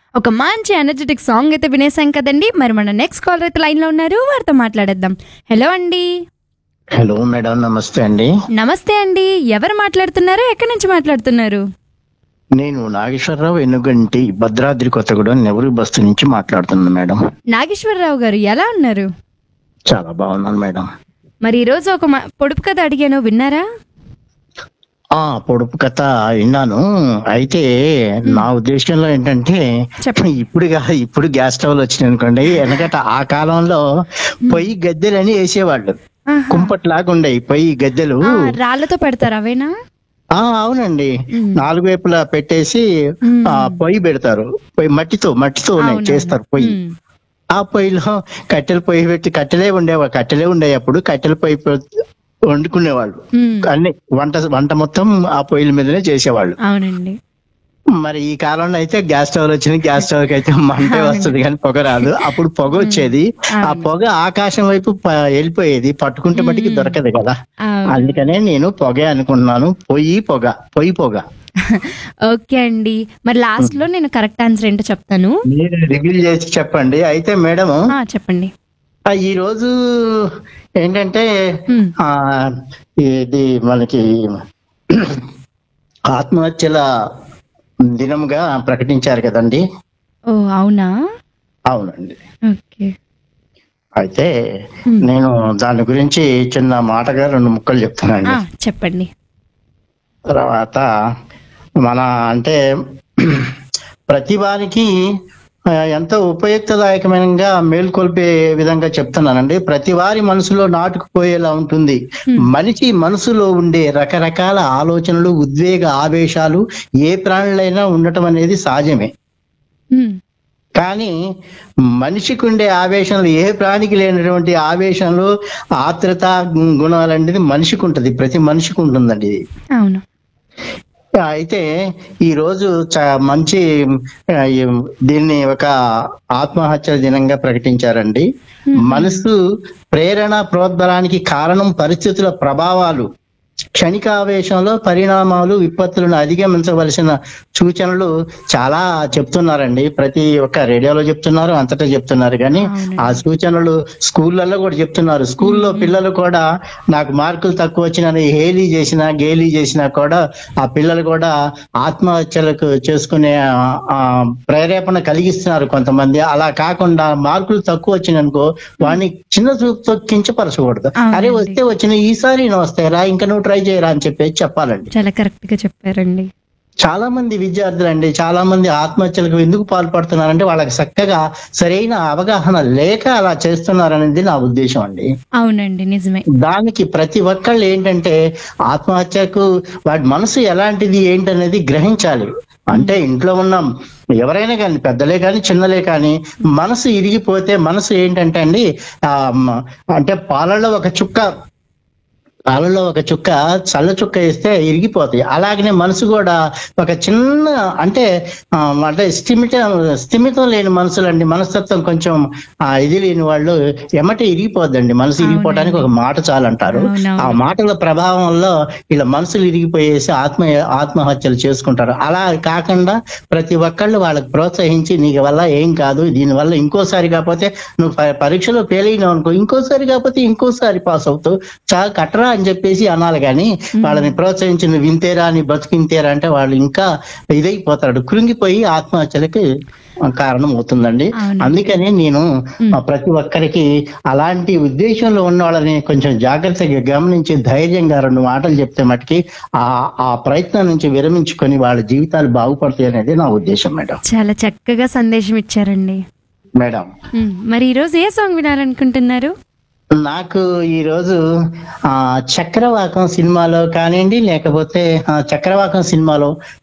ఒక మంచి energetic song అయితే వినేసాం కదండి మరి మన నెక్స్ట్ కాలర్ అయితే లైన్లో ఉన్నారు వారితో మాట్లాడేద్దాం హలో అండి హలో మేడం నమస్తే అండి నమస్తే అండి ఎవరు మాట్లాడుతున్నారు ఎక్కడి నుంచి మాట్లాడుతున్నారు నేను నాగేశ్వరరావు ఎన్నుగంటి భద్రాద్రి కొత్తగూడెం నెవరు బస్తు నుంచి మాట్లాడుతున్నాను మేడం నాగేశ్వరరావు గారు ఎలా ఉన్నారు చాలా బాగున్నాను మేడం మరి ఈరోజు ఒక మ- పొడుపు కథ అడిగాను విన్నారా ఆ పొడుపు కథ విన్నాను అయితే నా ఉద్దేశంలో ఏంటంటే చెప్పండి. ఇప్పుడు గా- ఇప్పుడు గ్యాస్ స్టవ్లు వచ్చినాయి అనుకోండి ఎందుకంటే ఆ కాలంలో పొయ్యి గద్దెలని వేసేవాళ్ళు ఆహా. కుంపట్లాగా ఉండేవి పొయ్యి గద్దెలు ఆ, రాళ్ళతో పెడతారు అవేనా ఆ అవునండి మ్మ్. నాలుగు వైపులా పెట్టేసి మ్మ్. ఆ పొయ్యి పెడతారు పొయ్యి మట్టితో మట్టితో అవునవును. చేస్తారు పొయ్యి మ్మ్. ఆ పొయ్యిలో కట్టెల పొయ్యి పెట్టి కట్టెలే ఉండేవా కట్టెలే ఉండే అప్పుడు కట్టెల పొయ్యి పె- వండుకునేవాళ్ళు మ్మ్. అన్ని వంట వంట మొత్తం ఆ పొయ్యిల మీదనే చేసేవాళ్ళు అవునండి మరి ఈ కాలంలో అయితే గ్యాస్ స్టవ్ వచ్చింది గ్యాస్ స్టవ్ కి అయితే మంటే వస్తుంది కానీ పొగ రాదు అప్పుడు పొగ వచ్చేది ఆ అవును. పొగ ఆకాశం వైపు ప- వెళ్ళిపోయేది పట్టుకుంటే మటుకి దొరకదు కదా అవును. అందుకనే నేను పొగే అనుకున్నాను పొయ్యి పొగ పొయ్యి పొగ ఓకే అండి మరి లాస్ట్ లో నేను కరెక్ట్ ఆన్సర్ ఏంటో చెప్తాను మీరు రివీల్ చేసి చెప్పండి అయితే మేడం ఆ, చెప్పండి ఆ, ఈ రోజు ఏంటంటే మ్మ్. ఆ ఇది మనకి ఆత్మహత్యల దినంగా ప్రకటించారు కదండి ఓ అవునా అవునండి ఓకే అయితే మ్మ్. నేను దాని గురించి చిన్న మాటగా రెండు ముక్కలు చెప్తానండి ఆ, చెప్పండి తర్వాత మన అంటే ప్రతి వారికి ఆ, ఎంతో ఉపయుక్తదాయకమైనగా మేల్కొల్పే విధంగా చెప్తున్నానండి ప్రతి వారి మనసులో నాటుకుపోయేలా ఉంటుంది మనిషి మనసులో ఉండే రకరకాల ఆలోచనలు ఉద్వేగ ఆవేశాలు ఏ ప్రాణులైనా ఉండటం అనేది సహజమే మ్మ్. కానీ మనిషికి ఉండే ఆవేశంలో ఏ ప్రాణికి లేనటువంటి ఆవేశంలో ఆత్రత గుణాలనేది మనిషికి ఉంటది ప్రతి మనిషికి ఉంటుందండి ఇది అవును అయితే ఈ రోజు చ- మంచి ఆ, ఈ దీన్ని ఒక ఆత్మహత్య దినంగా ప్రకటించారండి మనసు ప్రేరణ ప్రోద్బలానికి కారణం పరిస్థితుల ప్రభావాలు క్షణికావేశంలో పరిణామాలు విపత్తులను అధిగమించవలసిన సూచనలు చాలా చెప్తున్నారండి ప్రతి ఒక్క రేడియోలో చెప్తున్నారు అంతటా చెప్తున్నారు కానీ అవునండి. ఆ సూచనలు స్కూళ్ళల్లో కూడా చెప్తున్నారు స్కూల్లో పిల్లలు కూడా నాకు మార్కులు తక్కువ వచ్చిన హేలీ చేసినా గేలీ చేసినా కూడా ఆ పిల్లలు కూడా ఆత్మహత్యలకు చేసుకునే ఆ, ఆ, ప్రేరేపణ కలిగిస్తున్నారు కొంతమంది అలా కాకుండా మార్కులు తక్కువ వచ్చిననుకో వాడిని చిన్న చూపుతో కించపరచకూడదు అవునండి. అరే వస్తే వచ్చిన ఈసారి నువ్వు వస్తాయిరా ఇంకా నువ్వు ట్రై చేయరా అని చెప్పేసి చెప్పాలండి చాలా కరెక్ట్ గా చెప్పారండి చాలా మంది విద్యార్థులు అండి చాలా మంది ఆత్మహత్యలకు ఎందుకు పాల్పడుతున్నారంటే వాళ్ళకి చక్కగా సరైన అవగాహన లేక అలా చేస్తున్నారనేది నా ఉద్దేశం అండి అవునండి నిజమే దానికి ప్రతి ఒక్కళ్ళు ఏంటంటే ఆత్మహత్యకు వాడి మనసు ఎలాంటిది ఏంటనేది గ్రహించాలి అంటే ఇంట్లో ఉన్నాం ఎవరైనా కానీ పెద్దలే కానీ చిన్నలే కానీ మనసు ఇరిగిపోతే మనసు ఏంటంటే అండి ఆ మ- అంటే పాలలో ఒక చుక్క పాలలో ఒక చుక్క చల్ల చుక్క వేస్తే ఇరిగిపోతాయి అలాగనే మనసు కూడా ఒక చిన్న అంటే ఆ, అంటే స్థిమితం స్థిమితం లేని మనసులండి మనస్తత్వం కొంచెం ఆ, ఇది లేని వాళ్ళు ఎమట ఇరిగిపోద్దండి మనసు ఇరిగిపోవడానికి ఒక మాట చాలంటారు అవునవును. ఆ మాటల ప్రభావంలో ఇలా మనసులు ఇరిగిపోయేసి ఆత్మ ఆత్మహత్యలు చేసుకుంటారు అలా కాకుండా ప్రతి ఒక్కళ్ళు వాళ్ళకి ప్రోత్సహించి నీకు వల్ల ఏం కాదు దీనివల్ల ఇంకోసారి కాకపోతే నువ్వు ప- పరీక్షలో ఫెయిల్ అయినావు అనుకో ఇంకోసారి కాకపోతే ఇంకోసారి పాస్ అవుతావు చాలా కట్టరా అని చెప్పేసి అనాలి కానీ వాళ్ళని ప్రోత్సహించి నువ్వు వింతేరా అని బతుకింతేరా అంటే వాళ్ళు ఇంకా ఇదైపోతాడు కృంగిపోయి ఆత్మహత్యలకి కారణం అవుతుందండి అవునండి. అందుకనే నేను ఆ, ప్రతి ఒక్కరికి అలాంటి ఉద్దేశంలో ఉన్న వాళ్ళని కొంచెం జాగ్రత్తగా గమనించి ధైర్యంగా రెండు మాటలు చెప్తే మటుకి ఆ ఆ ప్రయత్నం నుంచి విరమించుకొని వాళ్ళ జీవితాలు బాగుపడతాయి అనేది నా ఉద్దేశం మేడం చాలా చక్కగా సందేశం ఇచ్చారండి మేడం మ్మ్. మరి ఈరోజు ఏ సాంగ్ వినాలనుకుంటున్నారు నాకు ఈ రోజు ఆ చక్రవాకం సినిమాలో కానివ్వండి లేకపోతే ఆ, చక్రవాకం సినిమాలో